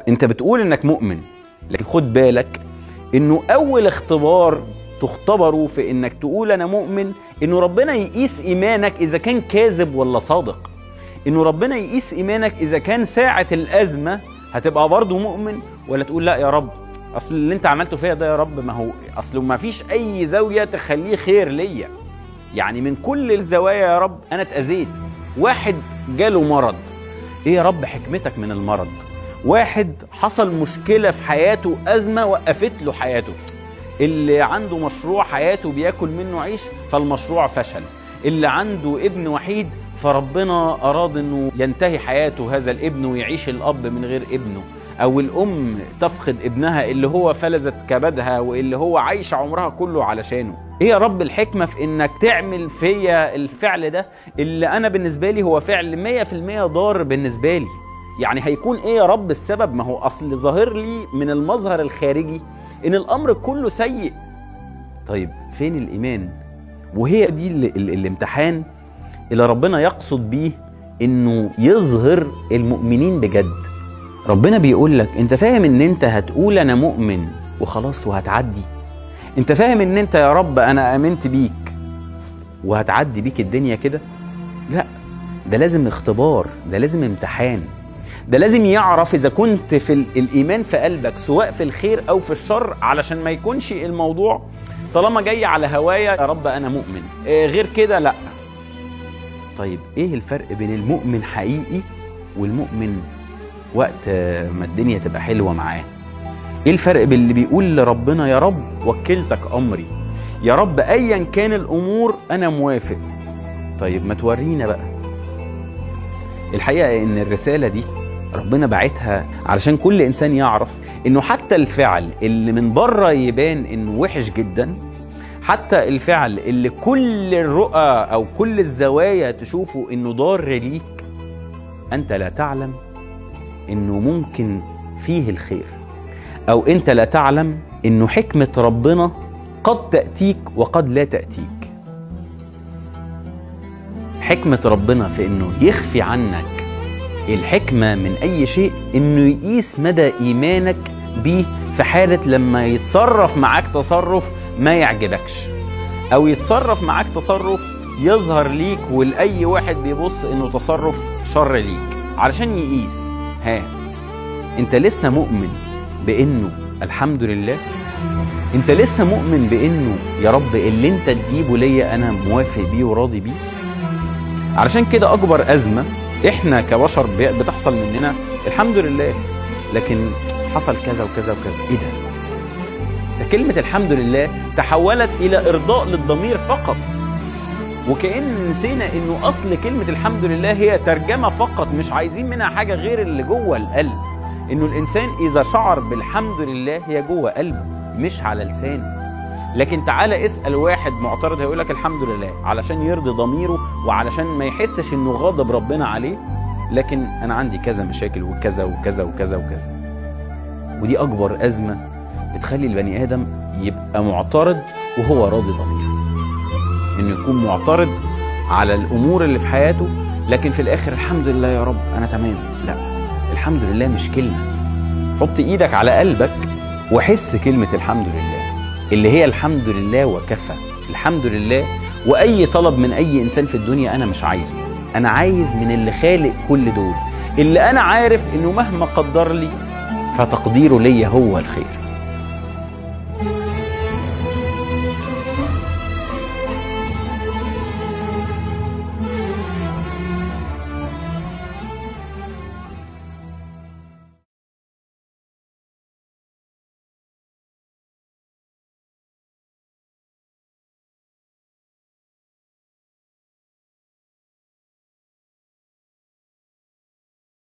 انت بتقول انك مؤمن لكن خد بالك انه اول اختبار تختبره في انك تقول انا مؤمن انه ربنا يقيس ايمانك اذا كان كاذب ولا صادق انه ربنا يقيس ايمانك اذا كان ساعه الازمه هتبقى برضه مؤمن ولا تقول لا يا رب اصل اللي انت عملته فيا ده يا رب ما هو اصله ما فيش اي زاويه تخليه خير ليا يعني من كل الزوايا يا رب انا اتاذيت واحد جاله مرض ايه يا رب حكمتك من المرض واحد حصل مشكله في حياته ازمه وقفت له حياته اللي عنده مشروع حياته بياكل منه عيش فالمشروع فشل اللي عنده ابن وحيد فربنا اراد انه ينتهي حياته هذا الابن ويعيش الاب من غير ابنه او الام تفقد ابنها اللي هو فلذت كبدها واللي هو عايشه عمرها كله علشانه ايه يا رب الحكمه في انك تعمل فيا الفعل ده اللي انا بالنسبه لي هو فعل 100% ضار بالنسبه لي يعني هيكون ايه يا رب السبب ما هو اصل ظاهر لي من المظهر الخارجي ان الامر كله سيء طيب فين الايمان وهي دي ال ال الامتحان اللي ربنا يقصد بيه انه يظهر المؤمنين بجد ربنا بيقول لك انت فاهم ان انت هتقول انا مؤمن وخلاص وهتعدي انت فاهم ان انت يا رب انا امنت بيك وهتعدي بيك الدنيا كده لا ده لازم اختبار ده لازم امتحان ده لازم يعرف اذا كنت في الايمان في قلبك سواء في الخير او في الشر علشان ما يكونش الموضوع طالما جاي على هوايا يا رب انا مؤمن إيه غير كده لا طيب ايه الفرق بين المؤمن حقيقي والمؤمن وقت ما الدنيا تبقى حلوه معاه ايه الفرق بين اللي بيقول لربنا يا رب وكلتك امري يا رب ايا كان الامور انا موافق طيب ما تورينا بقى الحقيقه ان الرساله دي ربنا بعتها علشان كل انسان يعرف انه حتى الفعل اللي من بره يبان انه وحش جدا حتى الفعل اللي كل الرؤى او كل الزوايا تشوفه انه ضار ليك انت لا تعلم انه ممكن فيه الخير او انت لا تعلم انه حكمه ربنا قد تاتيك وقد لا تاتيك حكمه ربنا في انه يخفي عنك الحكمه من اي شيء انه يقيس مدى ايمانك بيه في حاله لما يتصرف معاك تصرف ما يعجبكش او يتصرف معاك تصرف يظهر ليك ولاي واحد بيبص انه تصرف شر ليك علشان يقيس ها انت لسه مؤمن بانه الحمد لله انت لسه مؤمن بانه يا رب اللي انت تجيبه ليا انا موافق بيه وراضي بيه علشان كده اكبر ازمه احنا كبشر بتحصل مننا الحمد لله لكن حصل كذا وكذا وكذا ايه ده ده كلمة الحمد لله تحولت إلى إرضاء للضمير فقط وكأن نسينا إنه أصل كلمة الحمد لله هي ترجمة فقط مش عايزين منها حاجة غير اللي جوه القلب إنه الإنسان إذا شعر بالحمد لله هي جوه قلبه مش على لسانه لكن تعالى اسأل واحد معترض هيقول لك الحمد لله علشان يرضي ضميره وعلشان ما يحسش إنه غضب ربنا عليه لكن أنا عندي كذا مشاكل وكذا وكذا وكذا وكذا ودي أكبر أزمة بتخلي البني ادم يبقى معترض وهو راضي ضميره انه يكون معترض على الامور اللي في حياته لكن في الاخر الحمد لله يا رب انا تمام لا الحمد لله مش كلمه حط ايدك على قلبك وحس كلمه الحمد لله اللي هي الحمد لله وكفى الحمد لله واي طلب من اي انسان في الدنيا انا مش عايزه انا عايز من اللي خالق كل دول اللي انا عارف انه مهما قدر لي فتقديره ليا هو الخير